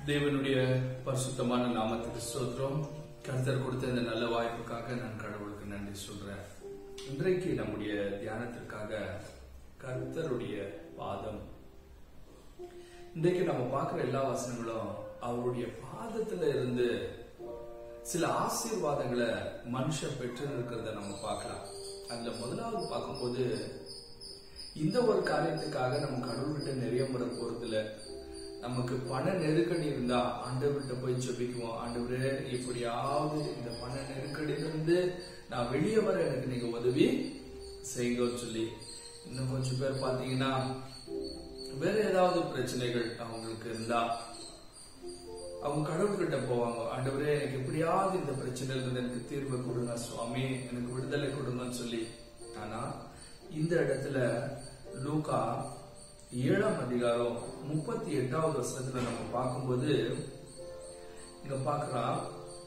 தேவனுடைய பரிசுத்தமான நாமத்துக்கு ஸ்தோத்திரம் கர்த்தர் கொடுத்த இந்த நல்ல வாய்ப்புக்காக நான் கடவுளுக்கு நன்றி சொல்றேன் இன்றைக்கு நம்முடைய தியானத்திற்காக கர்த்தருடைய பாதம் இன்றைக்கு நம்ம பார்க்கிற எல்லா வசனங்களும் அவருடைய பாதத்துல இருந்து சில ஆசீர்வாதங்களை மனுஷன் பெற்று இருக்கிறத நம்ம பார்க்கலாம் அதுல முதலாவது பார்க்கும்போது இந்த ஒரு காரியத்துக்காக நம்ம கடவுள்கிட்ட நிறைய முறை போறதில்ல நமக்கு பண நெருக்கடி இருந்தா ஆண்டவர்கிட்ட போய் ஜெபிக்குவோம் ஆண்டவரே எப்படியாவது இந்த பண நெருக்கடியிலிருந்து நான் வெளியே வர எனக்கு நீங்க உதவி செய்யுங்கன்னு சொல்லி இன்னும் கொஞ்சம் பேர் பாத்தீங்கன்னா வேற ஏதாவது பிரச்சனைகள் அவங்களுக்கு இருந்தா அவங்க கடவுள்கிட்ட போவாங்க ஆண்டவரே எனக்கு எப்படியாவது இந்த பிரச்சனையில இருந்து எனக்கு தீர்வு கொடுங்க சுவாமி எனக்கு விடுதலை கொடுங்கன்னு சொல்லி ஆனா இந்த இடத்துல லூகா ஏழாம் அதிகாரம் முப்பத்தி எட்டாவது வருஷத்துல நம்ம பார்க்கும்போது இங்க பார்க்கலாம்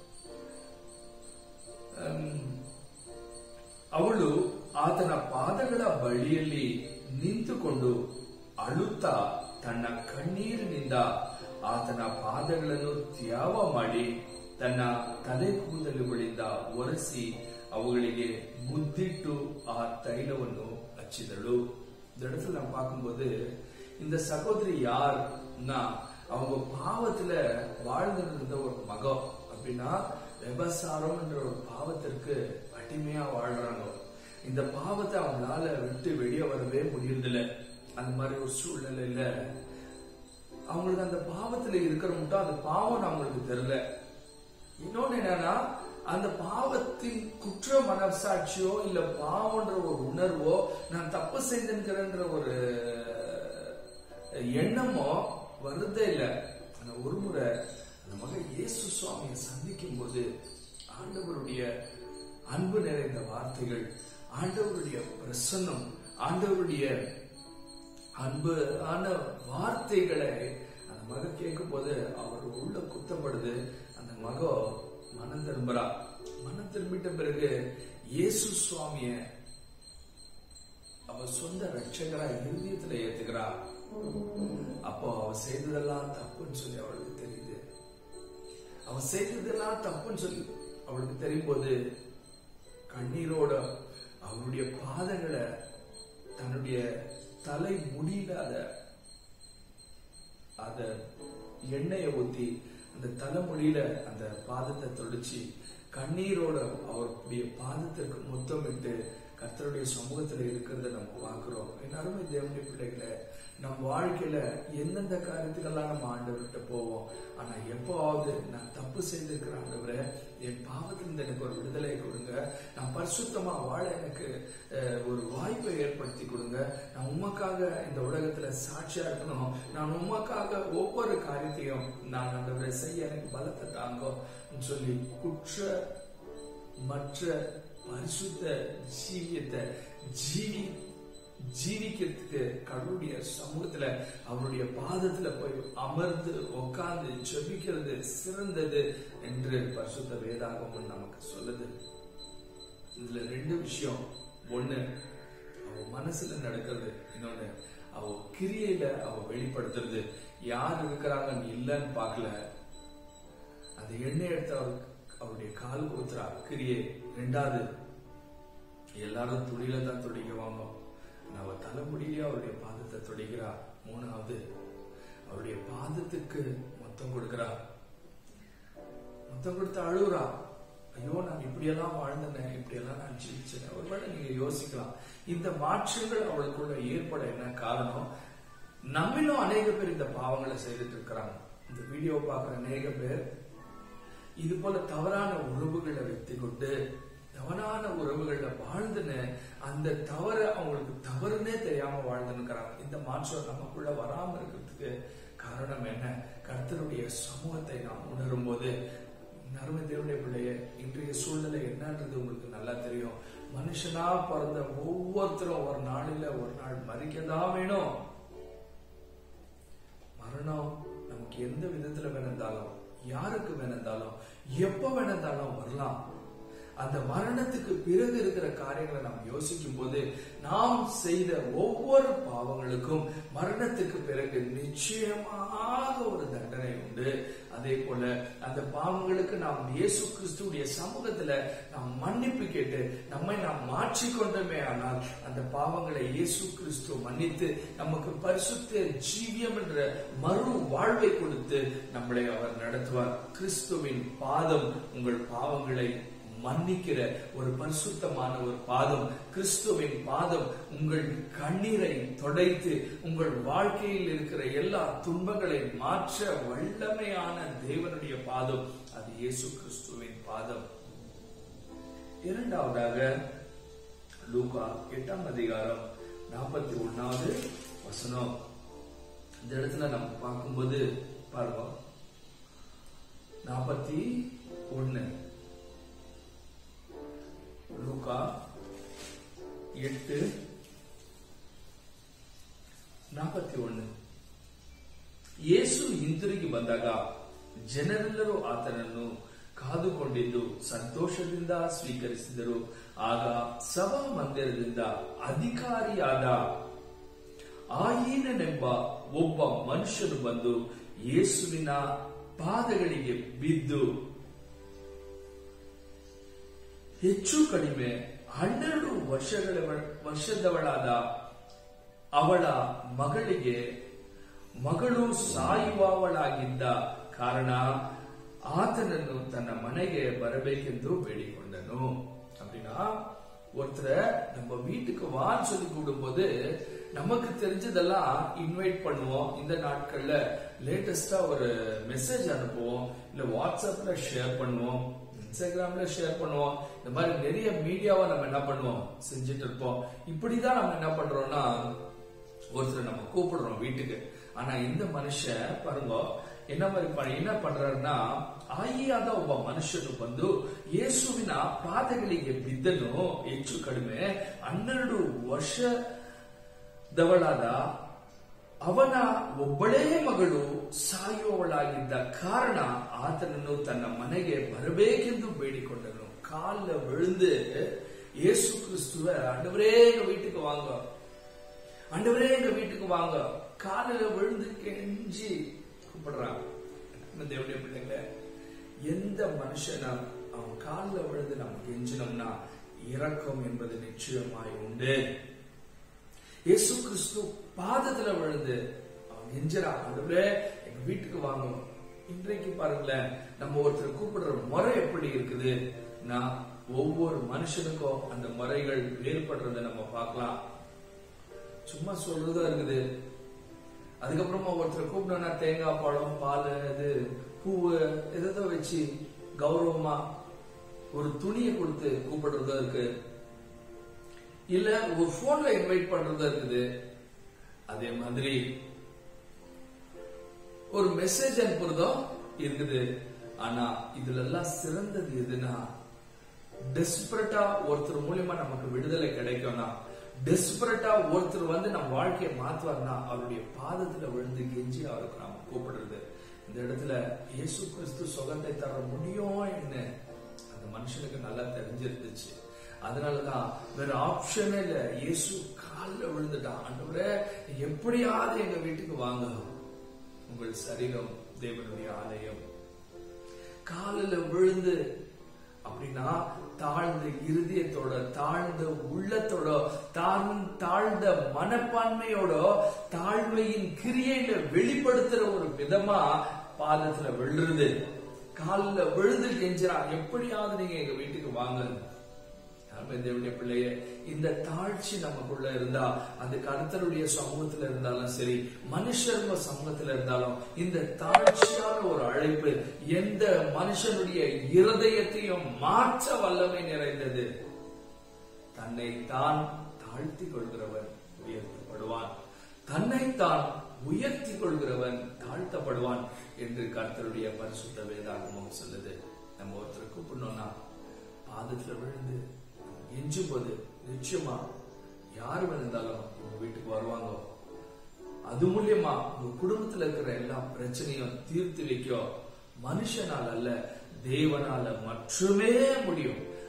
ಹ್ಮ್, ಅವಳು ಆತನ ಪಾದಗಳ ಬಳಿಯಲ್ಲಿ ನಿಂತುಕೊಂಡು ಅಳುತ್ತಾ ತನ್ನ ಕಣ್ಣೀರಿನಿಂದ ಆತನ ಪಾದಗಳನ್ನು ತ್ಯಾವ ಮಾಡಿ ತನ್ನ ತಲೆ ಕೂದಲುಗಳಿಂದ ಒರೆಸಿ ಅವುಗಳಿಗೆ ಮುದ್ದಿಟ್ಟು ಆ தைலವನ್ನು ಹಚ್ಚಿದಳು இந்த இடத்துல நம்ம பார்க்கும்போது இந்த சகோதரி யார்னா அவங்க பாவத்துல வாழ்ந்திருந்த ஒரு மகம் அப்படின்னா விபசாரம் என்ற ஒரு பாவத்திற்கு அடிமையா வாழ்றாங்க இந்த பாவத்தை அவங்களால விட்டு வெளியே வரவே முடியறதில்ல அந்த மாதிரி ஒரு சூழ்நிலையில அவங்களுக்கு அந்த பாவத்துல இருக்கிற மட்டும் அந்த பாவம் அவங்களுக்கு தெரியல இன்னொன்னு என்னன்னா அந்த பாவத்தின் குற்ற மனசாட்சியோ இல்ல பாவம்ன்ற ஒரு உணர்வோ நான் தப்பு செய்திருக்கிறேன்ற ஒரு எண்ணமோ வருதே இல்ல ஆனா ஒரு முறை அந்த மகன் இயேசு சுவாமியை சந்திக்கும் போது ஆண்டவருடைய அன்பு நிறைந்த வார்த்தைகள் ஆண்டவருடைய பிரசன்னம் ஆண்டவருடைய அன்பு ஆன வார்த்தைகளை அந்த மக கேட்கும் போது அவர் உள்ள குத்தப்படுது அந்த மக மனம் திரும்புறா மனம் திரும்பிட்ட பிறகு இயேசு சுவாமிய அவ சொந்த ரட்சகரா இருதயத்துல ஏத்துக்கிறா அப்போ அவ செய்ததெல்லாம் தப்புன்னு சொல்லி அவளுக்கு தெரியுது அவ செய்ததெல்லாம் தப்புன்னு சொல்லி அவளுக்கு தெரியும் போது கண்ணீரோட அவருடைய பாதங்களை தன்னுடைய தலை முடியல அத அத எண்ணெயை ஊத்தி அந்த தலைமுடியில அந்த பாதத்தை தொடிச்சு கண்ணீரோட அவருடைய பாதத்திற்கு முத்தமிட்டு கர்த்தருடைய சமூகத்துல இருக்கிறத நம்ம பார்க்கிறோம் என் அருமை தேவனுடைய பிள்ளைகளை நம் வாழ்க்கையில எந்தெந்த காரியத்துக்கெல்லாம் நம்ம ஆண்டவர்கிட்ட போவோம் ஆனா எப்போவாவது நான் தப்பு செய்திருக்கிற ஆண்டவரை என் பாவத்திலிருந்து எனக்கு ஒரு விடுதலை கொடுங்க நான் பரிசுத்தமா வாழ எனக்கு அஹ், ஒரு வாய்ப்பை ஏற்படுத்தி கொடுங்க நான் உமக்காக இந்த உலகத்துல சாட்சியா இருக்கணும் நான் உமக்காக ஒவ்வொரு காரியத்தையும் நான் ஆண்டவரை செய்ய எனக்கு பலத்தை தாங்கோ சொல்லி குற்ற மற்ற பரிசுத்த ஜீவியத்தை ஜீவி ஜீவிக்கிறதுக்கு கடவுளுடைய சமூகத்துல அவருடைய பாதத்துல போய் அமர்ந்து உட்கார்ந்து ஜெபிக்கிறது சிறந்தது என்று பரிசுத்த வேதாகமும் நமக்கு சொல்லுது இதுல ரெண்டு விஷயம் ஒண்ணு அவ மனசுல நடக்கிறது இன்னொன்னு அவ கிரியையில அவ வெளிப்படுத்துறது யார் இருக்கிறாங்கன்னு இல்லைன்னு பார்க்கல அந்த எண்ணெய் எடுத்து அவர் அவருடைய கால் ஊத்துறா கிரியை ரெண்டாவது எல்லாரும் துணியில தான் துடிக்குவாங்க ஆனா அவ தலைமுடியிலே அவருடைய பாதத்தை துடிக்கிறா மூணாவது அவருடைய பாதத்துக்கு மொத்தம் கொடுக்கிறா மொத்தம் கொடுத்து அழுகுறா ஐயோ நான் இப்படியெல்லாம் வாழ்ந்தேன் இப்படியெல்லாம் நான் ஜீவிச்சேன் ஒருவேளை நீங்க யோசிக்கலாம் இந்த மாற்றங்கள் அவளுக்குள்ள ஏற்பட என்ன காரணம் நம்மிலும் அநேக பேர் இந்த பாவங்களை செய்துட்டு இருக்கிறாங்க இந்த வீடியோ பார்க்குற அநேக பேர் இது போல தவறான உறவுகளை வைத்து கொண்டு தவறான உறவுகள்ல வாழ்ந்துன்னு அந்த தவற அவங்களுக்கு தவறுனே தெரியாம வாழ்ந்துன்னுக்கிறாங்க இந்த மாற்றம் நமக்குள்ள வராம இருக்கிறதுக்கு காரணம் என்ன கர்த்தருடைய சமூகத்தை நாம் உணரும் போது நறுமை தேவனுடைய பிள்ளைய இன்றைய சூழ்நிலை என்னன்றது உங்களுக்கு நல்லா தெரியும் மனுஷனா பிறந்த ஒவ்வொருத்தரும் ஒரு நாளில ஒரு நாள் மறிக்கதான் வேணும் மரணம் நமக்கு எந்த விதத்துல வேணுந்தாலும் யாருக்கு வேணுந்தாலும் எப்ப வேணுந்தாலும் வரலாம் அந்த மரணத்துக்கு பிறகு இருக்கிற காரியங்களை நாம் யோசிக்கும் போது நாம் செய்த ஒவ்வொரு பாவங்களுக்கும் மரணத்துக்கு பிறகு நிச்சயமாக ஒரு தண்டனை உண்டு அதே போல அந்த பாவங்களுக்கு நாம் இயேசு கிறிஸ்துடைய சமூகத்துல நாம் மன்னிப்பு கேட்டு நம்மை நாம் மாற்றிக்கொண்டோமே ஆனால் அந்த பாவங்களை இயேசு கிறிஸ்து மன்னித்து நமக்கு பரிசுத்த ஜீவியம் என்ற மறு வாழ்வை கொடுத்து நம்மளை அவர் நடத்துவார் கிறிஸ்துவின் பாதம் உங்கள் பாவங்களை மன்னிக்கிற ஒரு பரிசுத்தமான ஒரு பாதம் கிறிஸ்துவின் பாதம் உங்கள் கண்ணீரை தொடைத்து உங்கள் வாழ்க்கையில் இருக்கிற எல்லா துன்பங்களை மாற்ற வல்லமையான தேவனுடைய பாதம் அது இயேசு கிறிஸ்துவின் பாதம் இரண்டாவதாக லூகா எட்டாம் அதிகாரம் நாற்பத்தி ஒன்னாவது வசனம் இந்த இடத்துல நம்ம பார்க்கும்போது பாருங்க நாற்பத்தி ஒன்னு லூகா எட்டு ನಾಲ್ಕತ್ತಿ ಒಣ್ಣು ಯೇಸು ಹಿಂತಿರುಗಿ ಬಂದಾಗ ಜನರೆಲ್ಲರೂ ಆತನನ್ನು ಕಾದುಕೊಂಡಿದ್ದು ಸಂತೋಷದಿಂದ ಸ್ವೀಕರಿಸಿದರು ಆಗ ಸಭಾ ಮಂದಿರದಿಂದ ಅಧಿಕಾರಿಯಾದ ಆಯೀನನೆಂಬ ಒಬ್ಬ ಮನುಷ್ಯನು ಬಂದು ಯೇಸುವಿನ ಪಾದಗಳಿಗೆ ಬಿದ್ದು ಹೆಚ್ಚು ಕಡಿಮೆ ಹನ್ನೆರಡು ವರ್ಷಗಳ ವರ್ಷದವಳಾದ ಅವಳ ಮಗಳಿಗೆ ಮಗಳು ಸಾಯುವವಳಾಗಿದ್ದ ಕಾರಣ ஆத்தனன்னு தன்னை மனைಗೆ ಬರಬೇಕೆಂದು ಬೇಡಿಕೊಂಡನು அப்படின்னா ஒருத்தரை நம்ம வீட்டுக்கு வான்னு சொல்லி கூப்பிடும்போது நமக்கு தெரிஞ்சதெல்லாம் இன்வைட் பண்ணுவோம் இந்த நாட்கள்ல லேட்டஸ்டா ஒரு மெசேஜ் அனுப்புவோம் இல்ல வாட்ஸ்அப்ல ஷேர் பண்ணுவோம் இன்ஸ்டாகிராம்ல ஷேர் பண்ணுவோம் இந்த மாதிரி நிறைய மீடியாவை நம்ம என்ன பண்ணுவோம் செஞ்சுட்டு இருப்போம் இப்படிதான் நம்ம என்ன பண்றோம்னா ஒருத்தர் நம்ம கூப்பிடுறோம் வீட்டுக்கு ஆனா இந்த மனுஷன் பாருங்க என்ன மாதிரி பண்ண என்ன ಪಂಡ್ರನ್ನ ಆಯಿಯಾದ ಒಬ್ಬ ಮನುಷ್ಯನು ಬಂದು ಯೇಸುವಿನ ಪಾದಗಳಿಗೆ ಬಿದ್ದನು ಹೆಚ್ಚು ಕಡಿಮೆ ಹನ್ನೆರಡು ವರ್ಷದವಳಾದ ಅವನ ಒಬ್ಬಳೇ ಮಗಳು ಸಾಯುವವಳಾಗಿದ್ದ ಕಾರಣ ಆತನನ್ನು ತನ್ನ ಮನೆಗೆ ಬರಬೇಕೆಂದು ಬೇಡಿಕೊಂಡನು ಕಾಲ விழுந்து இயேசு கிறிஸ்துவ ஆண்டவரே எங்க வீட்டுக்கு வாங்க ஆண்டவரே எங்க வீட்டுக்கு வாங்க காலில் விழுந்து கெஞ்சி கூப்பிடுறான் தேவனுடைய பிள்ளைங்கள எந்த மனுஷனா அவன் காலில் விழுந்து நம்ம கெஞ்சினோம்னா இரக்கம் என்பது நிச்சயமாய் உண்டு இயேசு கிறிஸ்து பாதத்துல விழுந்து அவன் கெஞ்சிறான் ஆண்டவரே எங்க வீட்டுக்கு வாங்க இன்றைக்கு பாருங்களேன் நம்ம ஒருத்தர் கூப்பிடுற முறை எப்படி இருக்குது நான் ஒவ்வொரு மனுஷனுக்கும் அந்த முறைகள் வேறுபடுறதை நம்ம பார்க்கலாம் சும்மா சொல்றதா இருக்குது அதுக்கப்புறமா ஒருத்தர் கூப்பிட்டோம்னா தேங்காய் பழம் பால் இது பூவு எதோ வச்சு கௌரவமா ஒரு துணியை கொடுத்து கூப்பிடுறதா இருக்கு இல்ல ஒரு போன்ல இன்வைட் பண்றதா இருக்குது அதே மாதிரி ஒரு மெசேஜ் அனுப்புறதோ இருக்குது ஆனா இதுல எல்லாம் சிறந்தது எதுனா டெஸ்பரட்டா ஒருத்தர் மூலியமா நமக்கு விடுதலை கிடைக்கும்னா டெஸ்பரட்டா ஒருத்தர் வந்து நம்ம வாழ்க்கையை மாத்துவார்னா அவருடைய பாதத்துல விழுந்து கெஞ்சி அவருக்கு நாம கூப்பிடுறது இந்த இடத்துல இயேசு கிறிஸ்து சுகத்தை தர முடியும் என்ன அந்த மனுஷனுக்கு நல்லா தெரிஞ்சிருந்துச்சு அதனாலதான் வேற ஆப்ஷனே இல்ல இயேசு காலில் விழுந்துட்டான் ஆண்டவரே எப்படியாவது எங்க வீட்டுக்கு வாங்க உங்கள் சரீரம் தேவனுடைய ஆலயம் காலில் விழுந்து அப்படின்னா தாழ்ந்த இருதயத்தோட தாழ்ந்த உள்ளத்தோட தாழ்ந்த மனப்பான்மையோட தாழ்மையின் கிரியையில வெளிப்படுத்துற ஒரு விதமா பாதத்துல விழுறது காலில் விழுந்து கெஞ்சிறான் எப்படியாவது நீங்க எங்க வீட்டுக்கு வாங்க தேவனுடைய பிள்ளைய இந்த தாழ்ச்சி நமக்குள்ள இருந்தா அது கருத்தருடைய சமூகத்துல இருந்தாலும் சரி மனுஷருங்க சமூகத்துல இருந்தாலும் இந்த தாழ்ச்சியான ஒரு அழைப்பு எந்த மனுஷனுடைய இருதயத்தையும் மாற்ற வல்லமை நிறைந்தது தன்னை தான் தாழ்த்தி கொள்கிறவன் உயர்த்தப்படுவான் தன்னைத்தான் உயர்த்தி கொள்கிறவன் தாழ்த்தப்படுவான் என்று கர்த்தருடைய பரிசுத்த வேதாகமும் சொல்லுது நம்ம ஒருத்தர் கூப்பிடணும்னா பாதத்துல விழுந்து எஞ்சும் போது நிச்சயமா யாரு வந்தாலும் உங்க வீட்டுக்கு வருவாங்க அது மூலியமா உங்க குடும்பத்துல இருக்கிற எல்லா பிரச்சனையும் தீர்த்து வைக்கும் மனுஷனால் அல்ல தேவனால மட்டுமே முடியும்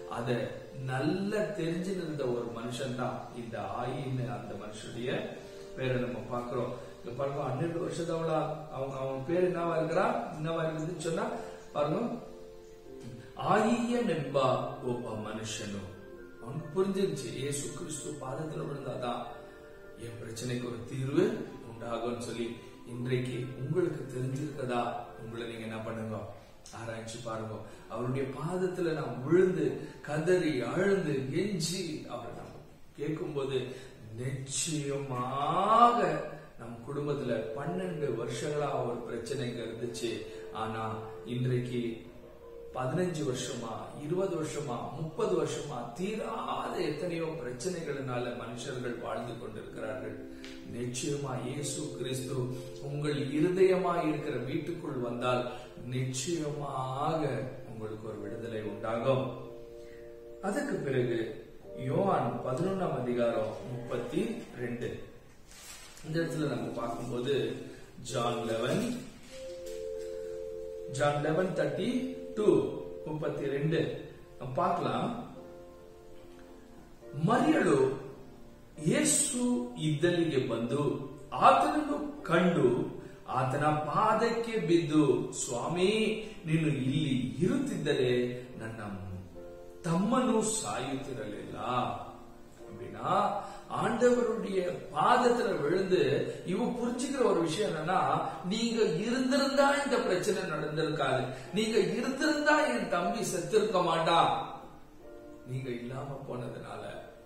அத நல்ல தெரிஞ்சிருந்த ஒரு மனுஷன் தான் இந்த ஆயின்னு அந்த மனுஷனுடைய பேரை நம்ம பாக்குறோம் இங்க பாருங்க பன்னெண்டு வருஷத்தவளா அவங்க அவன் பேர் என்னவா இருக்கிறா என்னவா இருக்குதுன்னு சொன்னா பாருங்க ஆயியன் என்பா ஒப்ப மனுஷனும் அவனுக்கு புரிஞ்சிருச்சு ஏசு கிறிஸ்து பாதத்துல விழுந்தாதான் என் பிரச்சனைக்கு ஒரு தீர்வு உண்டாகும்னு சொல்லி இன்றைக்கு உங்களுக்கு தெரிஞ்சிருக்கதா உங்களை நீங்க என்ன பண்ணுங்க ஆராய்ச்சி பாருங்க அவருடைய பாதத்துல நாம் விழுந்து கதறி அழுந்து கெஞ்சி அவரை நாம் கேட்கும்போது நிச்சயமாக நம் குடும்பத்துல பன்னெண்டு வருஷங்களா ஒரு பிரச்சனைங்க இருந்துச்சு ஆனா இன்றைக்கு பதினஞ்சு வருஷமா இருபது வருஷமா முப்பது வருஷமா தீராத எத்தனையோ பிரச்சனைகளினால மனுஷர்கள் வாழ்ந்து கொண்டிருக்கிறார்கள் நிச்சயமா இயேசு கிறிஸ்து உங்கள் இருதயமா இருக்கிற வீட்டுக்குள் வந்தால் நிச்சயமாக உங்களுக்கு ஒரு விடுதலை உண்டாகும் அதுக்கு பிறகு யோவான் பதினொன்னாம் அதிகாரம் முப்பத்தி ரெண்டு இந்த இடத்துல நம்ம பார்க்கும்போது John eleven John eleven thirty two முப்பத்தி ரெண்டு பார்க்கலாம் ಮರಿಯಳು ಯೇಸು ಇದ್ದಲ್ಲಿಗೆ ಬಂದು ಆತನನ್ನು ಕಂಡು ಆತನ ಪಾದಕ್ಕೆ ಬಿದ್ದು ಸ್ವಾಮಿ ನೀನು ಇಲ್ಲಿ ಇರುತ್ತಿದ್ದರೆ ನನ್ನ தம்மனு சாயுத்திரலில்ல அப்படின்னா ஆண்டவருடைய பாதத்துல விழுந்து இவ புரிஞ்சுக்கிற ஒரு விஷயம் என்னன்னா நீங்க இருந்திருந்தா இந்த பிரச்சனை நடந்திருக்காது நீங்க இருந்திருந்தா என் தம்பி செத்திருக்க மாட்டான் நீங்க இல்லாம போனதுனால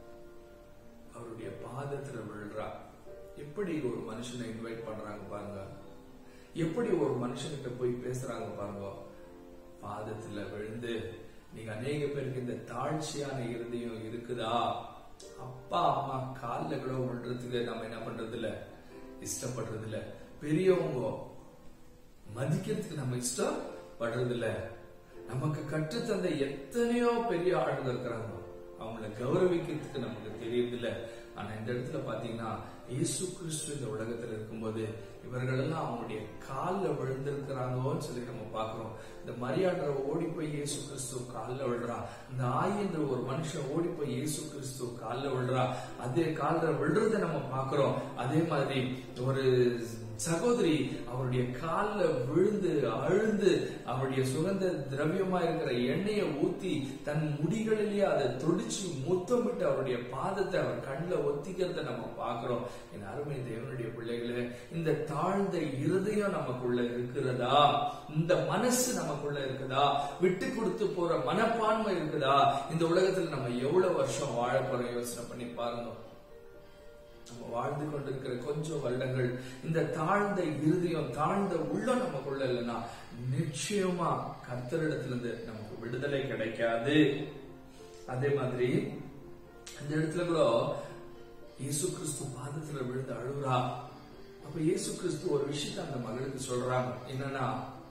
அவருடைய பாதத்துல விழுறா எப்படி ஒரு மனுஷனை இன்வைட் பண்றாங்க பாருங்க எப்படி ஒரு மனுஷன்கிட்ட போய் பேசுறாங்க பாருங்க பாதத்துல விழுந்து நீங்க அநேக பேருக்கு இந்த தாழ்ச்சியான இருதயம் இருக்குதா அப்பா அம்மா கால்ல கூட விழுறதுக்கு நம்ம என்ன பண்றது இல்ல இஷ்டப்படுறது இல்ல பெரியவங்க மதிக்கிறதுக்கு நம்ம இஷ்டப்படுறது இல்ல நமக்கு கற்றுத்தந்த எத்தனையோ பெரிய ஆளுங்க இருக்கிறாங்க அவங்கள கௌரவிக்கிறதுக்கு நமக்கு தெரியறது இல்ல ஆனா இந்த இடத்துல பாத்தீங்கன்னா இயேசு கிறிஸ்து இந்த உலகத்துல இருக்கும்போது இவர்கள் எல்லாம் அவங்களுடைய காலில் விழுந்திருக்கிறாங்கன்னு சொல்லி நம்ம பாக்குறோம் இந்த மரியாதை ஓடி போய் இயேசு கிறிஸ்து காலில் விழுறா இந்த ஆயின்ற ஒரு மனுஷன் ஓடி போய் இயேசு கிறிஸ்து காலில் விழுறா அதே காலில் விழுறத நம்ம பாக்குறோம் அதே மாதிரி ஒரு சகோதரி அவருடைய காலில் விழுந்து அழுந்து அவருடைய சுகந்த திரவியமா இருக்கிற எண்ணெயை ஊத்தி தன் முடிகளிலேயே அதை தொடிச்சு முத்தமிட்டு அவருடைய பாதத்தை அவர் கண்ணில் ஒத்திக்கிறத நம்ம பார்க்கிறோம் என் அருமை தேவனுடைய பிள்ளைகளே இந்த தாழ்ந்த இருதயம் நமக்குள்ள இருக்கிறதா இந்த மனசு நமக்குள்ள இருக்குதா விட்டு கொடுத்து போற மனப்பான்மை இருக்குதா இந்த உலகத்துல நம்ம எவ்வளவு வருஷம் வாழ போறோம் யோசனை பண்ணி பாருங்க நம்ம வாழ்ந்து கொண்டிருக்கிற கொஞ்சம் வருடங்கள் இந்த தாழ்ந்த இருதயம் தாழ்ந்த உள்ளம் நமக்குள்ள இல்லைன்னா நிச்சயமா கர்த்தரிடத்துல இருந்து நமக்கு விடுதலை கிடைக்காது அதே மாதிரி அந்த இடத்துல கூட இயேசு கிறிஸ்து பாதத்துல விழுந்து அழுகுறா அப்ப இயேசு கிறிஸ்து ஒரு விஷயத்த அந்த மகளுக்கு சொல்றாங்க என்னன்னா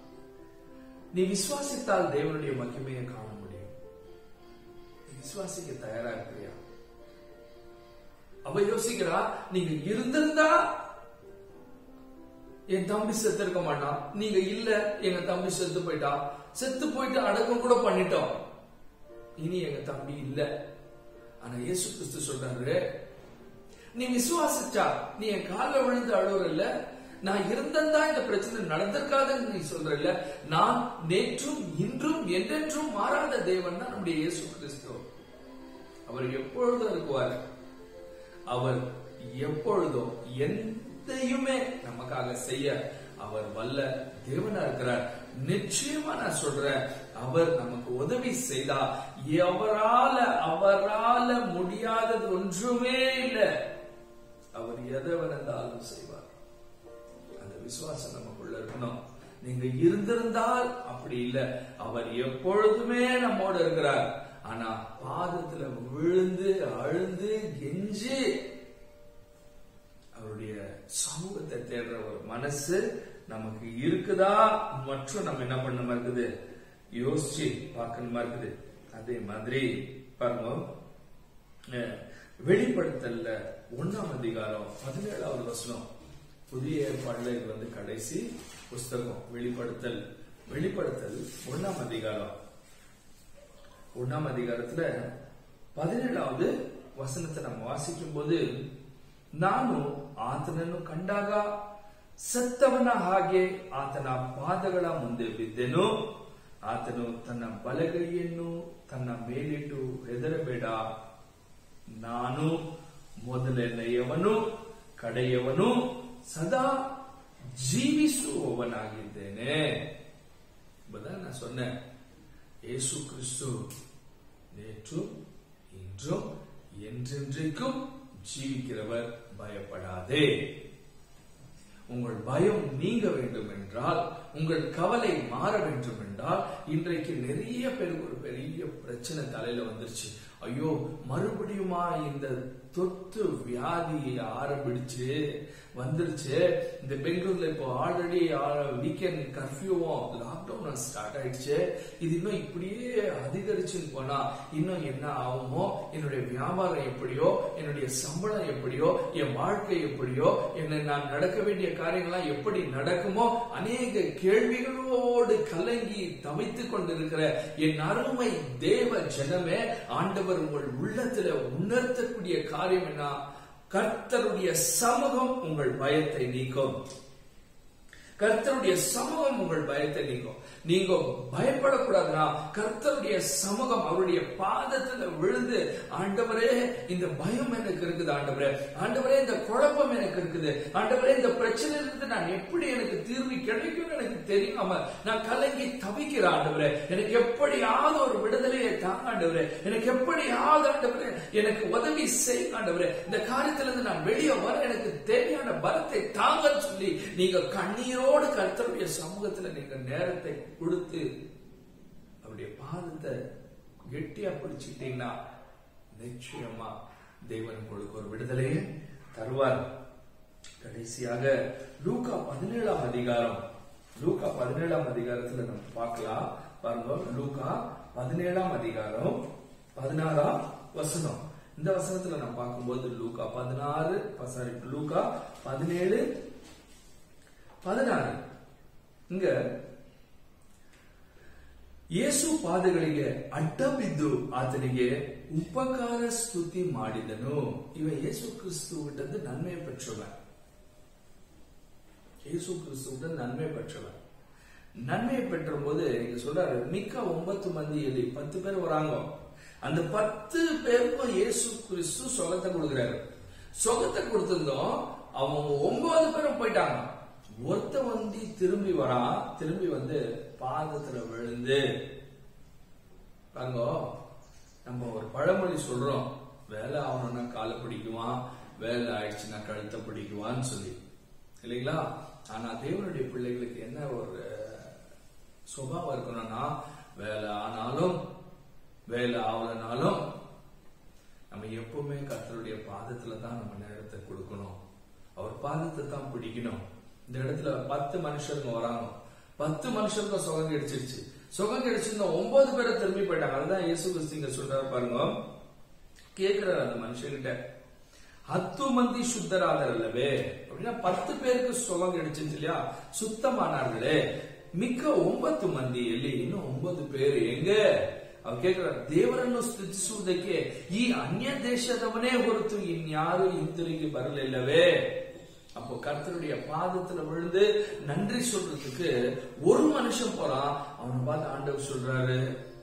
நீ விசுவாசித்தால் தேவனுடைய மகிமையை காண முடியும் நீ விசுவாசிக்க தயாரா இருக்கிறியா அவ யோசிக்கிறா நீங்க இருந்திருந்தா என் தம்பி செத்து இருக்க மாட்டான் நீங்க இல்ல எங்க தம்பி செத்து போயிட்டா செத்து போயிட்டு அடக்கம் கூட பண்ணிட்டோம் இனி எங்க தம்பி இல்ல ஆனா இயேசு கிறிஸ்து சொல்றாரு நீ விசுவாசிச்சா நீ என் கால விழுந்து அழுவுற இல்ல நான் இருந்ததா இந்த பிரச்சனை நடந்திருக்காதுன்னு நீ சொல்ற இல்ல நான் நேற்றும் இன்றும் என்றென்றும் மாறாத தேவன் தான் நம்முடைய இயேசு கிறிஸ்து அவர் எப்பொழுதும் இருக்குவார் அவர் எப்பொழுதும் எந்தையுமே நமக்காக செய்ய அவர் வல்ல தேவனா இருக்கிறார் நிச்சயமா நான் சொல்றேன் அவர் நமக்கு உதவி செய்தா அவரால அவரால முடியாதது ஒன்றுமே இல்லை அவர் எதை வேணாலும் செய்வார் அந்த விசுவாசம் நமக்குள்ள இருக்கணும் நீங்க இருந்திருந்தால் அப்படி இல்லை அவர் எப்பொழுதுமே நம்மோட இருக்கிறார் ஆனா பாதத்துல விழுந்து அழுந்து கெஞ்சு அவருடைய சமூகத்தை தேடுற ஒரு மனசு நமக்கு இருக்குதா மற்றும் நம்ம என்ன பண்ணணுமா இருக்குது யோசிச்சு பார்க்கணுமா இருக்குது அதே மாதிரி பாருங்க வெளிப்படுத்தல்ல ஒன்னாம் அதிகாரம் பதினேழாவது வசனம் புதிய ஏற்பாடுல இது வந்து கடைசி புஸ்தகம் வெளிப்படுத்தல் வெளிப்படுத்தல் ஒன்னாம் அதிகாரம் ஒண்ணாம் அதிகாரத்துல பதினேழாவது ವಸನத்தை நம்ம ವಾಸಿக்கும் போது ನಾನು ಆತನನ್ನು ಕಂಡಾಗ ಸತ್ತವನ ಹಾಗೆ ಆತನ ಪಾದಗಳ ಮುಂದೆ ಬಿದ್ದೆನು ಆತನು ತನ್ನ ಬಲಗೈಯನ್ನು ತನ್ನ ಮೇಲಿಟ್ಟು ಹೆದರಬೇಡ ನಾನು ಮೊದಲನೆಯವನು ಕಡೆಯವನು ಸದಾ ಜೀವಿಸುವವನಾಗಿದ್ದೇನೆ என்பதை நான் சொன்னேன் இயேசு கிறிஸ்து நேற்றும் இன்றும் என்றென்றைக்கும் ஜீவிக்கிறவர் பயப்படாதே உங்கள் பயம் நீங்க வேண்டும் என்றால் உங்கள் கவலை மாற வேண்டும் என்றால் இன்றைக்கு நிறைய பேருக்கு ஒரு பெரிய பிரச்சனை தலையில வந்துருச்சு ஐயோ மறுபடியுமா இந்த தொத்து வியாதி ஆரம்பிடுச்சு வந்துருச்சு இந்த பெங்களூர்ல இப்போ ஆல்ரெடி வீக்கெண்ட் கர்ஃபியூவும் லாக்டவுன் ஸ்டார்ட் ஆயிடுச்சு இது இன்னும் இப்படியே அதிகரிச்சுன்னு போனா இன்னும் என்ன ஆகுமோ என்னுடைய வியாபாரம் எப்படியோ என்னுடைய சம்பளம் எப்படியோ என் வாழ்க்கை எப்படியோ என்ன நான் நடக்க வேண்டிய காரியங்கள்லாம் எப்படி நடக்குமோ அநேக கேள்விகளோடு கலங்கி தவித்துக் கொண்டிருக்கிற என் அருமை தேவ ஜனமே ஆண்டவர் உங்கள் உள்ளத்துல உணர்த்தக்கூடிய காரியம் என்ன கர்த்தருடைய சமூகம் உங்கள் பயத்தை நீக்கும் கர்த்தருடைய சமூகம் உங்கள் பயத்தை நீக்கும் நீங்க பயப்படக்கூடாதுன்னா கர்த்தருடைய சமூகம் அவருடைய பாதத்துல விழுந்து ஆண்டவரே இந்த பயம் எனக்கு இருக்குது ஆண்டவரே ஆண்டவரே இந்த குழப்பம் எனக்கு இருக்குது ஆண்டவரே இந்த பிரச்சனை இருந்து நான் எப்படி எனக்கு தீர்வு கிடைக்கும் எனக்கு தெரியாம நான் கலங்கி தவிக்கிற ஆண்டவரே எனக்கு எப்படியாவது ஒரு விடுதலையை தாங்க ஆண்டவரே எனக்கு எப்படியாவது ஆண்டவரே எனக்கு உதவி செய் ஆண்டவரே இந்த காரியத்துல இருந்து நான் வெளியே வர எனக்கு தேவையான பலத்தை தாங்கன்னு சொல்லி நீங்க கண்ணீரோடு கர்த்தருடைய சமூகத்துல நீங்க நேரத்தை கொடுத்து அவருடைய பாதத்தை கெட்டியா பிடிச்சிட்டீங்கன்னா நிச்சயமா தேவன் உங்களுக்கு ஒரு விடுதலையை தருவார் கடைசியாக லூக்கா பதினேழாம் அதிகாரம் லூக்கா பதினேழாம் அதிகாரத்துல நம்ம பார்க்கலாம் பாருங்க லூக்கா பதினேழாம் அதிகாரம் பதினாறாம் வசனம் இந்த வசனத்துல நம்ம பார்க்கும்போது லூக்கா பதினாறு சாரி லூக்கா பதினேழு பதினாறு இங்க ಯೇಸು ಪಾದಗಳಿಗೆ ಅಡ್ಡ ಬಿದ್ದು ಆತನಿಗೆ ಉಪಕಾರ ಸ್ತುತಿ ಮಾಡಿದನು ಇವ ಯೇಸು கிறிஸ்துவிட்டது நன்மை பெற்றவன் இயேசு கிறிஸ்துவிட்ட நன்மை பெற்றவன் நன்மையை பெற்ற போது இங்க சொல்றாரு மிக்க ஒன்பத்து மந்தியில் பத்து பேர் வராங்க அந்த பத்து பேருக்கும் இயேசு கிறிஸ்து சொகத்தை கொடுக்கிறாரு சொகத்தை கொடுத்திருந்தோம் அவங்க ஒன்பது பேரும் போயிட்டாங்க ஒருத்த வந்து திரும்பி வரான் திரும்பி வந்து பாதத்துல விழுந்து பாருங்க நம்ம ஒரு பழமொழி சொல்றோம் வேலை ஆகணும்னா காலை பிடிக்குவான் வேலை ஆயிடுச்சுன்னா கழுத்தை பிடிக்குவான்னு சொல்லி இல்லைங்களா ஆனா தேவனுடைய பிள்ளைகளுக்கு என்ன ஒரு சுபாவம் இருக்கணும்னா வேலை ஆனாலும் வேலை ஆகலனாலும் நம்ம எப்பவுமே கர்த்தருடைய பாதத்துல தான் நம்ம நேரத்தை கொடுக்கணும் அவர் பாதத்தை தான் பிடிக்கணும் இந்த இடத்துல பத்து மனுஷருங்க வராங்க பத்து மனுஷருங்க சுகம் கிடைச்சிருச்சு சுகம் கிடைச்சிருந்த ஒன்பது பேரை திரும்பி போயிட்டாங்க அதுதான் இயேசு கிறிஸ்திங்க சொல்றாரு பாருங்க கேக்குறாரு அந்த மனுஷங்கிட்ட ಹತ್ತು ಮಂದಿ ಶುದ್ಧರಾದರಲ್ಲವೇ அப்படின்னா பத்து பேருக்கு சுகம் கிடைச்சிருச்சு இல்லையா சுத்தமானார்களே மிக்க ಒಂಬತ್ತು ಮಂದಿಯಲ್ಲಿ ಇನ್ನು ಒಂಬತ್ತು பேர் எங்க ಅವ್ರು ಕೇಳ್ತಾರೆ ದೇವರನ್ನು ಸ್ತುತಿಸುವುದಕ್ಕೆ ಈ ಅನ್ಯ ದೇಶದವನೇ ಹೊರತು ಇನ್ಯಾರು ಹಿಂತಿರುಗಿ ಬರಲಿಲ್ಲವೇ அப்போ கர்த்தருடைய பாதத்துல விழுந்து நன்றி சொல்றதுக்கு ஒரு மனுஷன் போறான் அவனை பார்த்து ஆண்டவர் சொல்றாரு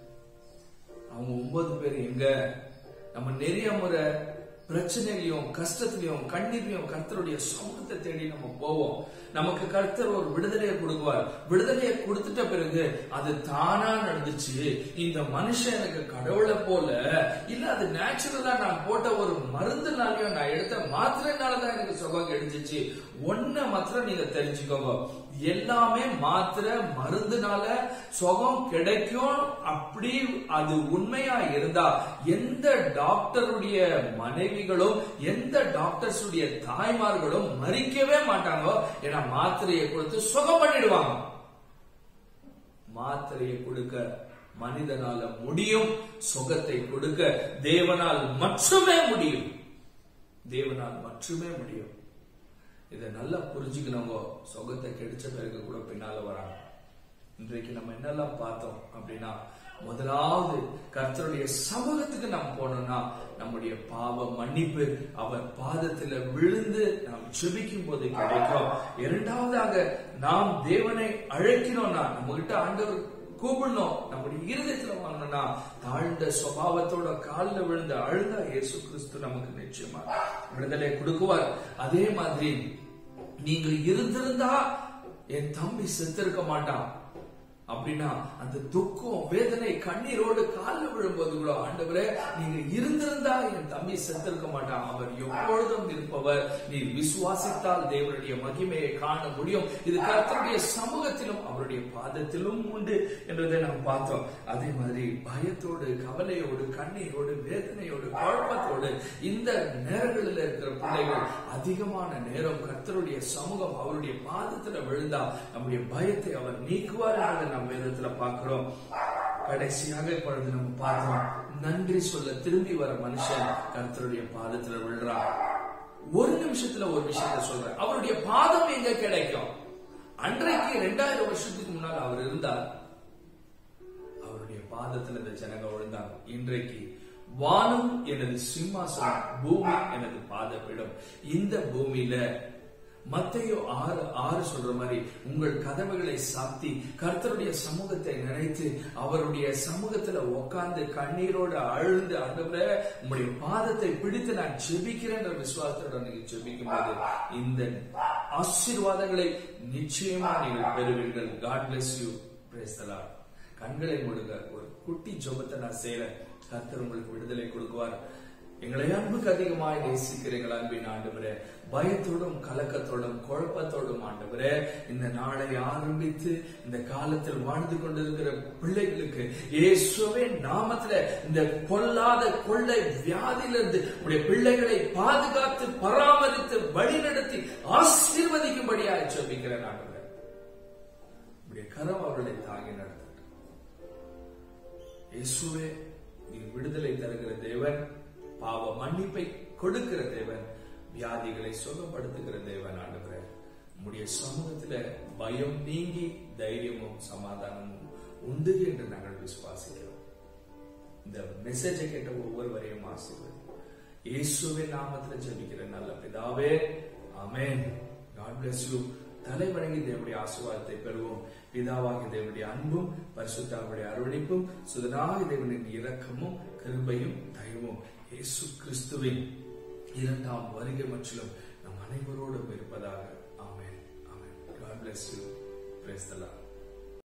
அவங்க ஒன்பது பேர் எங்க நம்ம நிறைய முறை பிரச்சனையிலையும் கஷ்டத்திலையும் கண்ணீர்லையும் கர்த்தருடைய சமூகத்தை தேடி நம்ம போவோம் நமக்கு கர்த்தர் ஒரு விடுதலையை கொடுக்குவார் விடுதலையை கொடுத்துட்ட பிறகு அது தானா நடந்துச்சு இந்த மனுஷன் எனக்கு கடவுளை போல இல்ல அது நேச்சுரலா நான் போட்ட ஒரு மருந்துனாலயும் நான் எடுத்த மாத்திரைனாலதான் எனக்கு சுகம் கிடைச்சிச்சு ஒன்ன மாத்திரம் நீங்க தெரிஞ்சுக்கோங்க எல்லாமே மாத்திரை மருந்துனால சுகம் கிடைக்கும் அப்படி அது உண்மையா இருந்தா எந்த டாக்டருடைய மனைவிகளும் எந்த டாக்டர்ஸுடைய தாய்மார்களும் மறிக்கவே மாட்டாங்க ஏன்னா மாத்திரையை கொடுத்து சுகம் பண்ணிடுவாங்க மாத்திரையை கொடுக்க மனிதனால முடியும் சுகத்தை கொடுக்க தேவனால் மட்டுமே முடியும் தேவனால் மட்டுமே முடியும் இதை நல்லா புரிஞ்சுக்கணுங்க சுகத்தை கிடைச்ச பிறகு கூட பின்னால வராங்க இன்றைக்கு நம்ம என்னெல்லாம் பார்த்தோம் அப்படின்னா முதலாவது கர்த்தருடைய சமூகத்துக்கு நாம் போனோம்னா நம்முடைய பாவ மன்னிப்பு அவர் பாதத்துல விழுந்து நாம் ஜெபிக்கும் போது கிடைக்கும் இரண்டாவதாக நாம் தேவனை அழைக்கணும்னா நம்ம கிட்ட ஆண்டவர் கூப்பிடணும் நம்முடைய இருதயத்துல வாங்கணும்னா தாழ்ந்த சுபாவத்தோட காலில் விழுந்து அழுதா இயேசு கிறிஸ்து நமக்கு நிச்சயமா விடுதலை கொடுக்குவார் அதே மாதிரி நீங்கள் இருந்திருந்தா என் தம்பி செத்திருக்க மாட்டான் அப்படின்னா அந்த துக்கம் வேதனை கண்ணீரோடு காலில் விழும்போது கூட ஆண்டவரே நீங்க இருந்திருந்தா என் தம்பி செத்திருக்க மாட்டான் அவர் எப்பொழுதும் இருப்பவர் நீ விசுவாசித்தால் தேவனுடைய மகிமையை காண முடியும் இது கர்த்தருடைய சமூகத்திலும் அவருடைய பாதத்திலும் உண்டு என்றதை நாம் பார்த்தோம் அதே மாதிரி பயத்தோடு கவலையோடு கண்ணீரோடு வேதனையோடு குழப்பத்தோடு இந்த நேரங்களில் இருக்கிற பிள்ளைகள் அதிகமான நேரம் கர்த்தருடைய சமூகம் அவருடைய பாதத்துல விழுந்தா நம்முடைய பயத்தை அவர் நீக்குவார் என்பதை நாம் வேதத்துல பார்க்கிறோம் கடைசியாக இப்பொழுது நம்ம பார்த்தோம் நன்றி சொல்ல திரும்பி வர மனுஷன் கர்த்தருடைய பாதத்துல விழுறான் ஒரு நிமிஷத்துல ஒரு விஷயத்த சொல்றேன் அவருடைய பாதம் எங்க கிடைக்கும் அன்றைக்கு ரெண்டாயிரம் வருஷத்துக்கு முன்னால் அவர் இருந்தார் அவருடைய பாதத்துல இந்த ஜனங்க விழுந்தாங்க இன்றைக்கு வானம் எனது சிம்மாசனம் பூமி எனது பாதப்பிடம் இந்த பூமியில மத்தையோ ஆறு ஆறு சொல்ற மாதிரி உங்கள் கதவுகளை சாத்தி கர்த்தருடைய சமூகத்தை நினைத்து அவருடைய சமூகத்துல உட்கார்ந்து கண்ணீரோட அழுந்து ஆண்டவரே உங்களுடைய பாதத்தை பிடித்து நான் ஜெபிக்கிறேன்ற விசுவாசத்தோட நீங்க ஜெபிக்கும் போது இந்த ஆசீர்வாதங்களை நிச்சயமா நீங்கள் பெறுவீர்கள் காட் பிளஸ் யூ பிரேஸ்தலா கண்களை மூடுங்க ஒரு குட்டி ஜெபத்தை நான் செய்யறேன் கர்த்தர் உங்களுக்கு விடுதலை கொடுக்குவார் எங்களை அன்புக்கு அதிகமாய் நேசிக்கிறீங்கள் அன்பின் ஆண்டவரே பயத்தோடும் கலக்கத்தோடும் குழப்பத்தோடும் ஆண்டவரே இந்த நாளை ஆரம்பித்து இந்த காலத்தில் வாழ்ந்து கொண்டிருக்கிற பிள்ளைகளுக்கு இயேசுவே நாமத்துல இந்த கொல்லாத கொள்ளை வியாதியிலிருந்து உடைய பிள்ளைகளை பாதுகாத்து பராமரித்து வழிநடத்தி ஆசீர்வதிக்கும்படியாக ஜெபிக்கிறேன் ஆண்டவரே உடைய கரம் அவர்களை தாங்கி நடத்தட்டும் இயேசுவே நீ விடுதலை தருகிற தேவன் பாவ மன்னிப்பை கொடுக்கிற தேவன் வியாதிகளை சுகப்படுத்துகிற தேவன் ஆண்டவரே உம்முடைய சமூகத்துல பயம் நீங்கி தைரியமும் சமாதானமும் உண்டு என்று நாங்கள் விசுவாசிக்கிறோம் இந்த மெசேஜை கேட்ட ஒவ்வொருவரையும் ஆசீர்வதி இயேசுவின் நாமத்துல ஜெபிக்கிற நல்ல பிதாவே ஆமென் காட் bless யூ தலை வணங்கி தேவனுடைய ஆசீர்வாதத்தை பெறுவோம் பிதாவாகி தேவனுடைய அன்பும் பரிசுத்தாவுடைய அரவணைப்பும் சுதனாகி தேவனின் இரக்கமும் கிருபையும் தயவும் இயேசு கிறிஸ்துவின் இரண்டாம் வருகை மற்றிலும் நம் அனைவரோடும் இருப்பதாக ஆமென் ஆமென் God bless you. Praise the Lord.